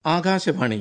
ആകാശവാണി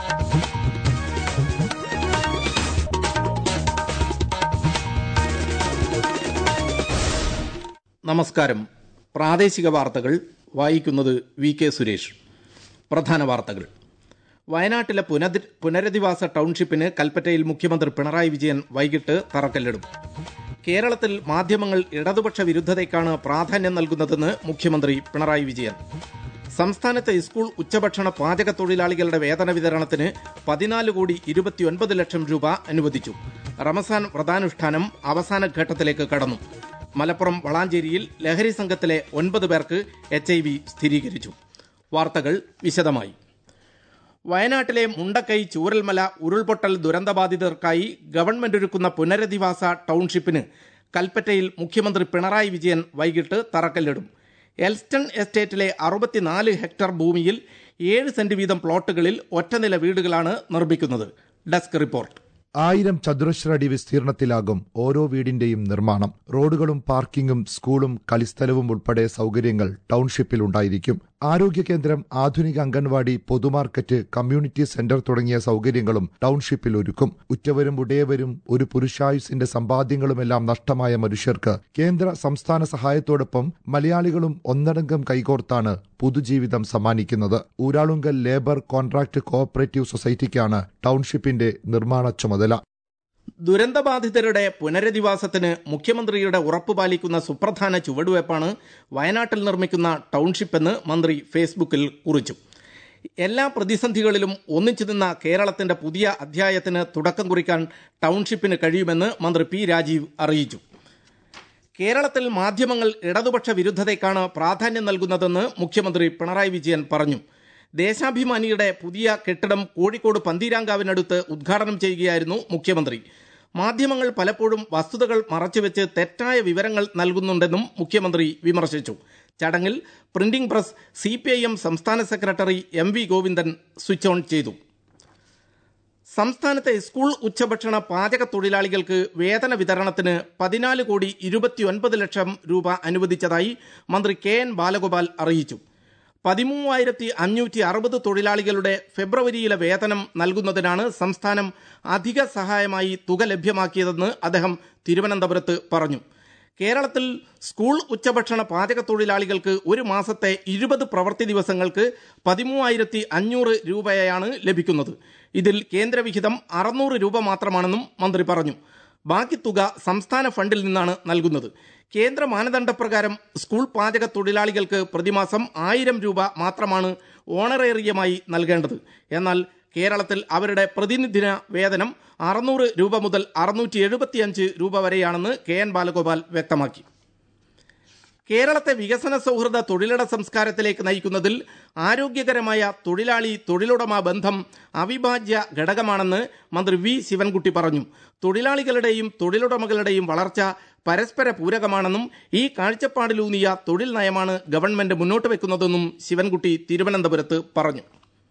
നമസ്കാരം പ്രാദേശിക വാർത്തകൾ വായിക്കുന്നത് വി കെ സുരേഷ് പ്രധാന വാർത്തകൾ വയനാട്ടിലെ പുനതി പുനരധിവാസ ടൗൺഷിപ്പിന് കൽപ്പറ്റയിൽ മുഖ്യമന്ത്രി പിണറായി വിജയൻ വൈകിട്ട് തറക്കല്ലിടും കേരളത്തിൽ മാധ്യമങ്ങൾ ഇടതുപക്ഷ വിരുദ്ധതയ്ക്കാണ് പ്രാധാന്യം നൽകുന്നതെന്ന് മുഖ്യമന്ത്രി പിണറായി വിജയൻ സംസ്ഥാനത്തെ സ്കൂൾ ഉച്ചഭക്ഷണ പാചക തൊഴിലാളികളുടെ വേതന വിതരണത്തിന് പതിനാല് കോടി ഇരുപത്തിയൊൻപത് ലക്ഷം രൂപ അനുവദിച്ചു റമസാൻ വ്രതാനുഷ്ഠാനം അവസാന ഘട്ടത്തിലേക്ക് കടന്നു മലപ്പുറം വളാഞ്ചേരിയിൽ ലഹരി സംഘത്തിലെ ഒൻപത് പേർക്ക് എച്ച് ഐ വി സ്ഥിരീകരിച്ചു വാർത്തകൾ വിശദമായി വയനാട്ടിലെ മുണ്ടക്കൈ ചൂരൽമല ഉരുൾപൊട്ടൽ ദുരന്തബാധിതർക്കായി ഗവൺമെന്റ് ഒരുക്കുന്ന പുനരധിവാസ ടൗൺഷിപ്പിന് കൽപ്പറ്റയിൽ മുഖ്യമന്ത്രി പിണറായി വിജയൻ വൈകിട്ട് തറക്കല്ലിടും എൽസ്റ്റൺ എസ്റ്റേറ്റിലെ അറുപത്തിനാല് ഹെക്ടർ ഭൂമിയിൽ ഏഴ് സെന്റ് വീതം പ്ലോട്ടുകളിൽ ഒറ്റനില വീടുകളാണ് നിർമ്മിക്കുന്നത് ഡെസ്ക് റിപ്പോർട്ട് ആയിരം ചതുരശ്ര അടി വിസ്തീർണത്തിലാകും ഓരോ വീടിന്റെയും നിർമ്മാണം റോഡുകളും പാർക്കിംഗും സ്കൂളും കളിസ്ഥലവും ഉൾപ്പെടെ സൗകര്യങ്ങൾ ടൗൺഷിപ്പിൽ ഉണ്ടായിരിക്കും ആരോഗ്യ കേന്ദ്രം ആധുനിക അംഗൻവാടി പൊതുമാർക്കറ്റ് കമ്മ്യൂണിറ്റി സെന്റർ തുടങ്ങിയ സൗകര്യങ്ങളും ടൗൺഷിപ്പിൽ ഒരുക്കും ഉറ്റവരും ഉടയവരും ഒരു പുരുഷായുസിന്റെ സമ്പാദ്യങ്ങളുമെല്ലാം നഷ്ടമായ മനുഷ്യർക്ക് കേന്ദ്ര സംസ്ഥാന സഹായത്തോടൊപ്പം മലയാളികളും ഒന്നടങ്കം കൈകോർത്താണ് പുതുജീവിതം സമ്മാനിക്കുന്നത് ഊരാളുങ്കൽ ലേബർ കോൺട്രാക്ട് കോഓപ്പറേറ്റീവ് സൊസൈറ്റിക്കാണ് ടൗൺഷിപ്പിന്റെ നിർമ്മാണ ചുമതല ദുരന്തബാധിതരുടെ പുനരധിവാസത്തിന് മുഖ്യമന്ത്രിയുടെ ഉറപ്പ് പാലിക്കുന്ന സുപ്രധാന ചുവടുവയ്പ്പാണ് വയനാട്ടിൽ നിർമ്മിക്കുന്ന ടൗൺഷിപ്പ് എന്ന് മന്ത്രി ഫേസ്ബുക്കിൽ കുറിച്ചു എല്ലാ പ്രതിസന്ധികളിലും ഒന്നിച്ചു നിന്ന കേരളത്തിന്റെ പുതിയ അധ്യായത്തിന് തുടക്കം കുറിക്കാൻ ടൗൺഷിപ്പിന് കഴിയുമെന്ന് മന്ത്രി പി രാജീവ് അറിയിച്ചു കേരളത്തിൽ മാധ്യമങ്ങൾ ഇടതുപക്ഷ വിരുദ്ധതയ്ക്കാണ് പ്രാധാന്യം നൽകുന്നതെന്ന് മുഖ്യമന്ത്രി പിണറായി വിജയൻ പറഞ്ഞു ദേശാഭിമാനിയുടെ പുതിയ കെട്ടിടം കോഴിക്കോട് പന്തീരാങ്കാവിനടുത്ത് ഉദ്ഘാടനം ചെയ്യുകയായിരുന്നു മുഖ്യമന്ത്രി മാധ്യമങ്ങൾ പലപ്പോഴും വസ്തുതകൾ മറച്ചുവെച്ച് തെറ്റായ വിവരങ്ങൾ നൽകുന്നുണ്ടെന്നും മുഖ്യമന്ത്രി വിമർശിച്ചു ചടങ്ങിൽ പ്രിന്റിംഗ് പ്രസ് സി സംസ്ഥാന secretary M V Govindan switch on ചെയ്തു സംസ്ഥാനത്തെ സ്കൂൾ ഉച്ചഭക്ഷണ പാചക തൊഴിലാളികൾക്ക് വേതന വിതരണത്തിന് പതിനാല് കോടി ഇരുപത്തിയൊൻപത് ലക്ഷം രൂപ അനുവദിച്ചതായി മന്ത്രി കെ എൻ ബാലഗോപാൽ അറിയിച്ചു പതിമൂവായിരത്തി അഞ്ഞൂറ്റി അറുപത് തൊഴിലാളികളുടെ ഫെബ്രുവരിയിലെ വേതനം നൽകുന്നതിനാണ് സംസ്ഥാനം അധിക സഹായമായി തുക ലഭ്യമാക്കിയതെന്ന് അദ്ദേഹം തിരുവനന്തപുരത്ത് പറഞ്ഞു കേരളത്തിൽ സ്കൂൾ ഉച്ചഭക്ഷണ പാചക തൊഴിലാളികൾക്ക് ഒരു മാസത്തെ ഇരുപത് പ്രവൃത്തി ദിവസങ്ങൾക്ക് പതിമൂവായിരത്തി അഞ്ഞൂറ് രൂപയാണ് ലഭിക്കുന്നത് ഇതിൽ കേന്ദ്രവിഹിതം അറുന്നൂറ് രൂപ മാത്രമാണെന്നും മന്ത്രി പറഞ്ഞു ബാക്കി തുക സംസ്ഥാന ഫണ്ടിൽ നിന്നാണ് നൽകുന്നത് കേന്ദ്ര മാനദണ്ഡപ്രകാരം സ്കൂൾ പാചക തൊഴിലാളികൾക്ക് പ്രതിമാസം ആയിരം രൂപ മാത്രമാണ് ഓണറേറിയമായി നൽകേണ്ടത് എന്നാൽ കേരളത്തിൽ അവരുടെ പ്രതിനിധിന വേതനം അറുന്നൂറ് രൂപ മുതൽ അറുന്നൂറ്റി എഴുപത്തിയഞ്ച് രൂപ വരെയാണെന്ന് കെ എൻ ബാലഗോപാൽ വ്യക്തമാക്കി കേരളത്തെ വികസന സൗഹൃദ തൊഴിലിട സംസ്കാരത്തിലേക്ക് നയിക്കുന്നതിൽ ആരോഗ്യകരമായ തൊഴിലാളി തൊഴിലുടമ ബന്ധം അവിഭാജ്യ ഘടകമാണെന്ന് മന്ത്രി വി ശിവൻകുട്ടി പറഞ്ഞു തൊഴിലാളികളുടെയും തൊഴിലുടമകളുടെയും വളർച്ച പരസ്പര പൂരകമാണെന്നും ഈ കാഴ്ചപ്പാടിലൂന്നിയ തൊഴിൽ നയമാണ് ഗവൺമെന്റ് മുന്നോട്ട് വെക്കുന്നതെന്നും ശിവൻകുട്ടി തിരുവനന്തപുരത്ത് പറഞ്ഞു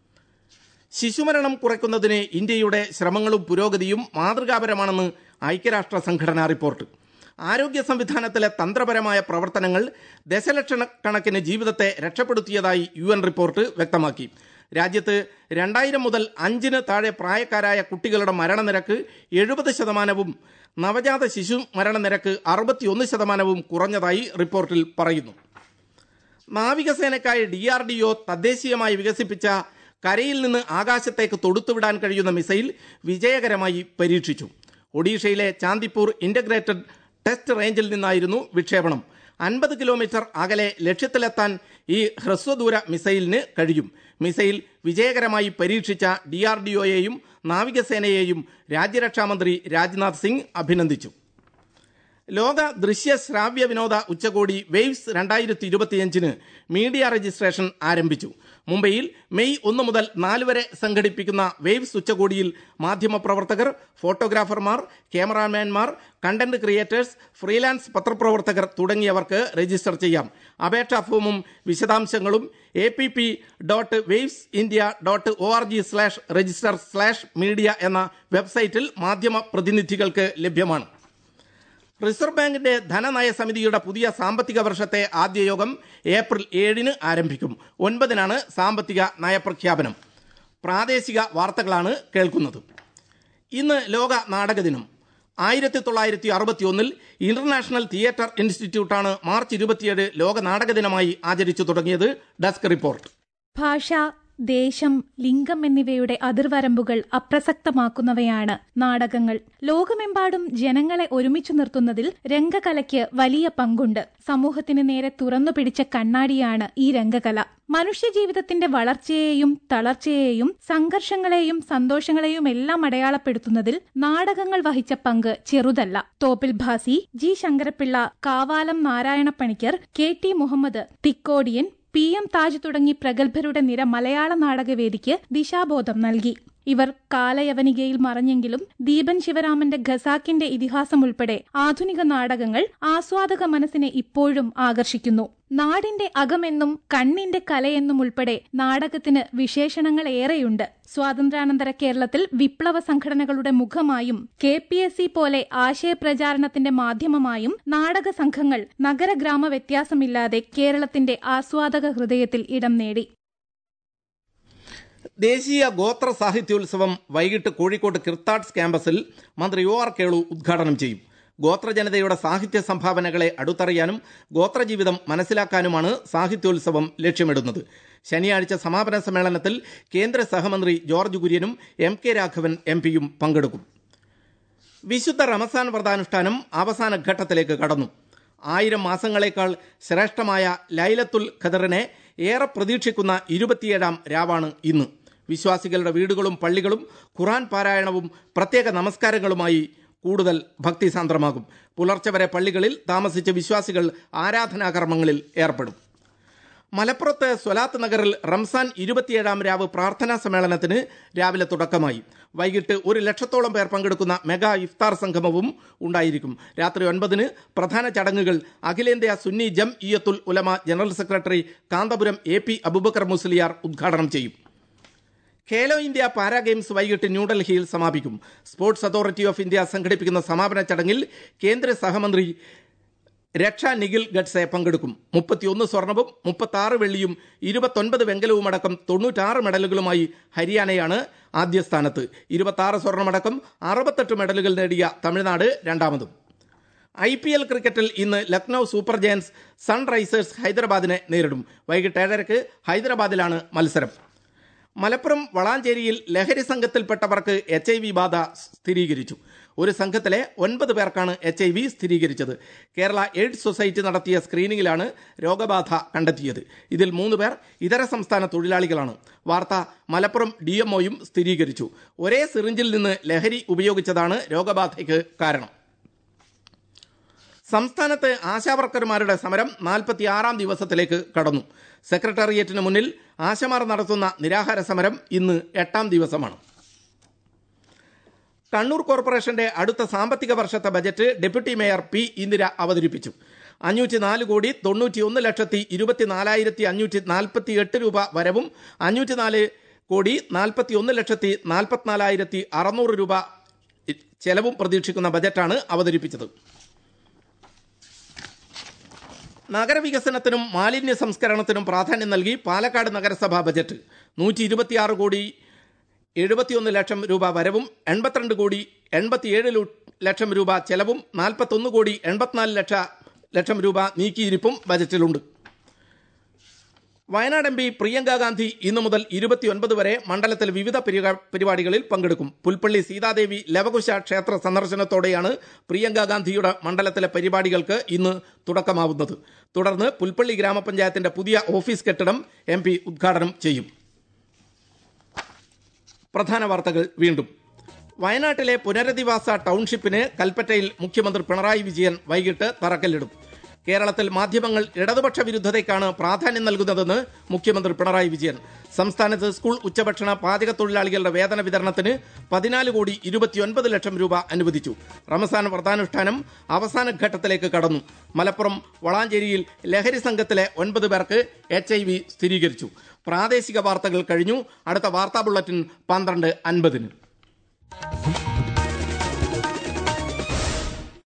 ശിശുമരണം കുറയ്ക്കുന്നതിന് ഇന്ത്യയുടെ ശ്രമങ്ങളും പുരോഗതിയും മാതൃകാപരമാണെന്ന് ഐക്യരാഷ്ട്ര സംഘടനാ റിപ്പോർട്ട് ആരോഗ്യ സംവിധാനത്തിലെ തന്ത്രപരമായ പ്രവർത്തനങ്ങൾ ദശലക്ഷക്കണക്കിന് ജീവിതത്തെ രക്ഷപ്പെടുത്തിയതായി യു എൻ റിപ്പോർട്ട് വ്യക്തമാക്കി രാജ്യത്ത് രണ്ടായിരം മുതൽ അഞ്ചിന് താഴെ പ്രായക്കാരായ കുട്ടികളുടെ മരണനിരക്ക് എഴുപത് ശതമാനവും നവജാത ശിശു മരണനിരക്ക് അറുപത്തിയൊന്ന് ശതമാനവും കുറഞ്ഞതായി റിപ്പോർട്ടിൽ പറയുന്നു നാവികസേനയ്ക്കായി ഡി ആർ ഡി ഒ തദ്ദേശീയമായി വികസിപ്പിച്ച കരയിൽ നിന്ന് ആകാശത്തേക്ക് തൊടുത്തുവിടാൻ കഴിയുന്ന മിസൈൽ വിജയകരമായി പരീക്ഷിച്ചു ഒഡീഷയിലെ ചാന്ദിപ്പൂർ ഇന്റഗ്രേറ്റഡ് ടെസ്റ്റ് റേഞ്ചിൽ നിന്നായിരുന്നു വിക്ഷേപണം അൻപത് കിലോമീറ്റർ അകലെ ലക്ഷ്യത്തിലെത്താൻ ഈ ഹ്രസ്വദൂര മിസൈലിന് കഴിയും മിസൈൽ വിജയകരമായി പരീക്ഷിച്ച ഡി ആർ ഡി ഒയെയും നാവികസേനയെയും രാജ്യരക്ഷാമന്ത്രി രാജ്നാഥ് സിംഗ് അഭിനന്ദിച്ചു ലോക ദൃശ്യ ശ്രാവ്യ വിനോദ ഉച്ചകോടി വേവ്സ് രണ്ടായിരത്തി ഇരുപത്തിയഞ്ചിന് മീഡിയ രജിസ്ട്രേഷൻ ആരംഭിച്ചു മുംബൈയിൽ മെയ് ഒന്ന് മുതൽ നാല് വരെ സംഘടിപ്പിക്കുന്ന വേവ്സ് ഉച്ചകോടിയിൽ മാധ്യമപ്രവർത്തകർ ഫോട്ടോഗ്രാഫർമാർ ക്യാമറാമാൻമാർ കണ്ടന്റ് ക്രിയേറ്റേഴ്സ് ഫ്രീലാൻസ് പത്രപ്രവർത്തകർ തുടങ്ങിയവർക്ക് രജിസ്റ്റർ ചെയ്യാം അപേക്ഷാ ഫോമും വിശദാംശങ്ങളും A P P dot Waves India dot O R G slash register slash media എന്ന വെബ്സൈറ്റിൽ മാധ്യമ പ്രതിനിധികൾക്ക് ലഭ്യമാണ് റിസർവ് ബാങ്കിന്റെ ധനനയ സമിതിയുടെ പുതിയ സാമ്പത്തിക വർഷത്തെ ആദ്യ യോഗം ഏപ്രിൽ ഏഴിന് ആരംഭിക്കും ഒൻപതിനാണ് സാമ്പത്തിക നയപ്രഖ്യാപനം പ്രാദേശിക വാർത്തകളാണ് കേൾക്കുന്നത് ഇന്ന് ലോക നാടക ദിനം ആയിരത്തി തൊള്ളായിരത്തി അറുപത്തി ഒന്നിൽ ഇന്റർനാഷണൽ തിയേറ്റർ ഇൻസ്റ്റിറ്റ്യൂട്ടാണ് മാർച്ച് ഇരുപത്തിയേഴ് ലോക നാടക ദിനമായി ആചരിച്ചു തുടങ്ങിയത് ഡെസ്ക് റിപ്പോർട്ട് ഭാഷ ദേശം ലിംഗം എന്നിവയുടെ അതിർവരമ്പുകൾ അപ്രസക്തമാക്കുന്നവയാണ് നാടകങ്ങൾ ലോകമെമ്പാടും ജനങ്ങളെ ഒരുമിച്ചു നിർത്തുന്നതിൽ രംഗകലയ്ക്ക് വലിയ പങ്കുണ്ട് സമൂഹത്തിന് നേരെ തുറന്നു പിടിച്ച കണ്ണാടിയാണ് ഈ രംഗകല മനുഷ്യജീവിതത്തിന്റെ വളർച്ചയെയും തളർച്ചയെയും സംഘർഷങ്ങളെയും സന്തോഷങ്ങളെയും എല്ലാം അടയാളപ്പെടുത്തുന്നതിൽ നാടകങ്ങൾ വഹിച്ച പങ്ക് ചെറുതല്ല Thoppil Bhasi G Sankarapillai Kavalam Narayanapanicker K T Muhammad Thikkodiyan P M Taj തുടങ്ങി പ്രഗത്ഭരുടെ നിര മലയാള നാടകവേദിക്ക് ദിശാബോധം നൽകി ഇവർ കാലയവനികയിൽ മറഞ്ഞെങ്കിലും ദീപൻ ശിവരാമന്റെ ഖസാക്കിന്റെ ഇതിഹാസം ഉൾപ്പെടെ ആധുനിക നാടകങ്ങൾ ആസ്വാദക മനസ്സിനെ ഇപ്പോഴും ആകർഷിക്കുന്നു നാടിന്റെ അകമെന്നും കണ്ണിന്റെ കലയെന്നും ഉൾപ്പെടെ നാടകത്തിന് വിശേഷണങ്ങൾ ഏറെയുണ്ട് സ്വാതന്ത്ര്യാനന്തര കേരളത്തിൽ വിപ്ലവ സംഘടനകളുടെ മുഖമായും കെ പി എസ് സി പോലെ ആശയപ്രചാരണത്തിന്റെ മാധ്യമമായും നാടക സംഘങ്ങൾ നഗരഗ്രാമ വ്യത്യാസമില്ലാതെ കേരളത്തിന്റെ ആസ്വാദക ഹൃദയത്തിൽ ഇടം നേടി ദേശീയ ഗോത്ര സാഹിത്യോത്സവം വൈകിട്ട് കോഴിക്കോട് കിർത്താഡ്സ് ക്യാമ്പസിൽ മന്ത്രി ഒ ആർ കേളു ഉദ്ഘാടനം ചെയ്യും ഗോത്രജനതയുടെ സാഹിത്യ സംഭാവനകളെ അടുത്തറിയാനും ഗോത്രജീവിതം മനസ്സിലാക്കാനുമാണ് സാഹിത്യോത്സവം ലക്ഷ്യമിടുന്നത് ശനിയാഴ്ച സമാപന സമ്മേളനത്തിൽ കേന്ദ്ര സഹമന്ത്രി ജോർജ് കുര്യനും എം കെ രാഘവൻ എം പിയും പങ്കെടുക്കും വിശുദ്ധ റമസാൻ വ്രതാനുഷ്ഠാനം അവസാന ഘട്ടത്തിലേക്ക് കടന്നു ആയിരം മാസങ്ങളേക്കാൾ ശ്രേഷ്ഠമായ ലൈലത്തുൽ ഖദറിനെ ഏറെ പ്രതീക്ഷിക്കുന്ന ഇരുപത്തിയേഴാം രാവാണ് ഇന്ന് വിശ്വാസികളുടെ വീടുകളും പള്ളികളും ഖുറാൻ പാരായണവും പ്രത്യേക നമസ്കാരങ്ങളുമായി കൂടുതൽ ഭക്തിസാന്ദ്രമാകും പുലർച്ചെ വരെ പള്ളികളിൽ താമസിച്ച വിശ്വാസികൾ ആരാധനാകർമ്മങ്ങളിൽ ഏർപ്പെടും മലപ്പുറത്ത് സ്വലാത്ത് നഗറിൽ റംസാൻ ഇരുപത്തിയേഴാം രാവ് പ്രാർത്ഥനാ സമ്മേളനത്തിന് രാവിലെ തുടക്കമായി വൈകിട്ട് ഒരു ലക്ഷത്തോളം പേർ പങ്കെടുക്കുന്ന മെഗാ ഇഫ്താർ സംഗമവും ഉണ്ടായിരിക്കും രാത്രി ഒൻപതിന് പ്രധാന ചടങ്ങുകൾ അഖിലേന്ത്യാ Sunni Jamiyyathul Ulama general secretary Kanthapuram A P Abubakar Musliyar ഉദ്ഘാടനം ചെയ്യും ഖേലോ ഇന്ത്യ പാരാ ഗെയിംസ് വൈകിട്ട് ന്യൂഡൽഹിയിൽ സമാപിക്കും സ്പോർട്സ് അതോറിറ്റി ഓഫ് ഇന്ത്യ സംഘടിപ്പിക്കുന്ന സമാപന ചടങ്ങിൽ കേന്ദ്ര സഹമന്ത്രി രക്ഷ നിഖിൽ ഗഡ്സെ പങ്കെടുക്കും മുപ്പത്തിയൊന്ന് സ്വർണവും മുപ്പത്തി വെള്ളിയും ഇരുപത്തൊൻപത് വെങ്കലവും അടക്കം തൊണ്ണൂറ്റാറ് മെഡലുകളുമായി ഹരിയാനയാണ് ആദ്യ സ്ഥാനത്ത് ഇരുപത്തി സ്വർണമടക്കം അറുപത്തെട്ട് മെഡലുകൾ നേടിയ തമിഴ്നാട് രണ്ടാമതും ഐ പി എൽ ക്രിക്കറ്റിൽ ഇന്ന് ലക്നൌ സൂപ്പർ ജയൻസ് സൺറൈസേഴ്സ് ഹൈദരാബാദിനെ നേരിടും വൈകിട്ട് ഏഴരക്ക് ഹൈദരാബാദിലാണ് മത്സരം മലപ്പുറം വളാഞ്ചേരിയിൽ ലഹരി സംഘത്തിൽപ്പെട്ടവർക്ക് എച്ച് ഐ വി ബാധ സ്ഥിരീകരിച്ചു ഒരു സംഘത്തിലെ ഒൻപത് പേർക്കാണ് എച്ച് ഐ വി സ്ഥിരീകരിച്ചത് കേരള എയ്ഡ്സ് സൊസൈറ്റി നടത്തിയ സ്ക്രീനിങ്ങിലാണ് രോഗബാധ കണ്ടെത്തിയത് ഇതിൽ മൂന്ന് പേർ ഇതര സംസ്ഥാന തൊഴിലാളികളാണ് വാർത്ത മലപ്പുറം ഡി എംഒയും സ്ഥിരീകരിച്ചു ഒരേ സിറിഞ്ചിൽ നിന്ന് ലഹരി ഉപയോഗിച്ചതാണ് രോഗബാധയ്ക്ക് കാരണം സംസ്ഥാനത്ത് ആശാവർക്കർമാരുടെ സമരം നാൽപ്പത്തിയാറാം ദിവസത്തിലേക്ക് കടന്നു സെക്രട്ടേറിയറ്റിന് മുന്നിൽ ആശമാർ നടത്തുന്ന നിരാഹാര സമരം ഇന്ന് എട്ടാം ദിവസമാണ് കണ്ണൂർ കോർപ്പറേഷന്റെ അടുത്ത സാമ്പത്തിക വർഷത്തെ budget deputy mayor P Indira അവതരിപ്പിച്ചു അഞ്ഞൂറ്റി നാല് കോടി തൊണ്ണൂറ്റി ഒന്ന് ലക്ഷത്തി ഇരുപത്തിനാലായിരത്തി അഞ്ഞൂറ്റി നാൽപ്പത്തി എട്ട് രൂപ വരവും അഞ്ഞൂറ്റി നാല് കോടി നാൽപ്പത്തി ഒന്ന് ലക്ഷത്തി നാൽപ്പത്തിനാലായിരത്തി അറുന്നൂറ് രൂപ ചെലവും പ്രതീക്ഷിക്കുന്ന ബജറ്റാണ് അവതരിപ്പിച്ചത് നഗരവികസനത്തിനും മാലിന്യ സംസ്കരണത്തിനും പ്രാധാന്യം നൽകി പാലക്കാട് നഗരസഭാ ബജറ്റ് നൂറ്റി ഇരുപത്തിയാറ് കോടി എഴുപത്തിയൊന്ന് ലക്ഷം രൂപ വരവും എൺപത്തിരണ്ട് കോടി എൺപത്തിയേഴ് ലക്ഷം രൂപ ചെലവും നാൽപ്പത്തൊന്ന് കോടി എൺപത്തിനാല് ലക്ഷ ലക്ഷം രൂപ നീക്കിയിരിപ്പും ബജറ്റിലുണ്ട് വയനാട് എം പി പ്രിയങ്ക ഗാന്ധി ഇന്നു മുതൽ ഇരുപത്തിയൊൻപത് വരെ മണ്ഡലത്തിൽ വിവിധ പരിപാടികളിൽ പങ്കെടുക്കും പുൽപ്പള്ളി സീതാദേവി ലവകുശ ക്ഷേത്ര സന്ദർശനത്തോടെയാണ് പ്രിയങ്ക ഗാന്ധിയുടെ മണ്ഡലത്തിലെ പരിപാടികൾക്ക് ഇന്ന് തുടക്കമാവുന്നത് തുടർന്ന് പുൽപ്പള്ളി ഗ്രാമപഞ്ചായത്തിന്റെ പുതിയ ഓഫീസ് കെട്ടിടം എം പി ഉദ്ഘാടനം ചെയ്യും പ്രധാന വാർത്തകൾ വീണ്ടും വയനാട്ടിലെ പുനരധിവാസ ടൗൺഷിപ്പിന് കൽപ്പറ്റയിൽ മുഖ്യമന്ത്രി പിണറായി വിജയൻ വൈകിട്ട് തറക്കല്ലിടും കേരളത്തിൽ മാധ്യമങ്ങൾ ഇടതുപക്ഷ വിരുദ്ധതയ്ക്കാണ് പ്രാധാന്യം നൽകുന്നതെന്ന് മുഖ്യമന്ത്രി പിണറായി വിജയൻ സംസ്ഥാനത്ത് സ്കൂൾ ഉച്ചഭക്ഷണ പാചക തൊഴിലാളികളുടെ വേതന വിതരണത്തിന് പതിനാല് കോടി ഇരുപത്തിയൊൻപത് ലക്ഷം രൂപ അനുവദിച്ചു റമസാൻ വ്രതാനുഷ്ഠാനം അവസാന ഘട്ടത്തിലേക്ക് കടന്നു മലപ്പുറം വളാഞ്ചേരിയിൽ ലഹരി സംഘത്തിലെ ഒൻപത് പേർക്ക് എച്ച് ഐ വി സ്ഥിരീകരിച്ചു പ്രാദേശിക വാർത്തകൾ കഴിഞ്ഞു അടുത്ത വാർത്താ ബുള്ളറ്റിൻ പന്ത്രണ്ട് അൻപതിന്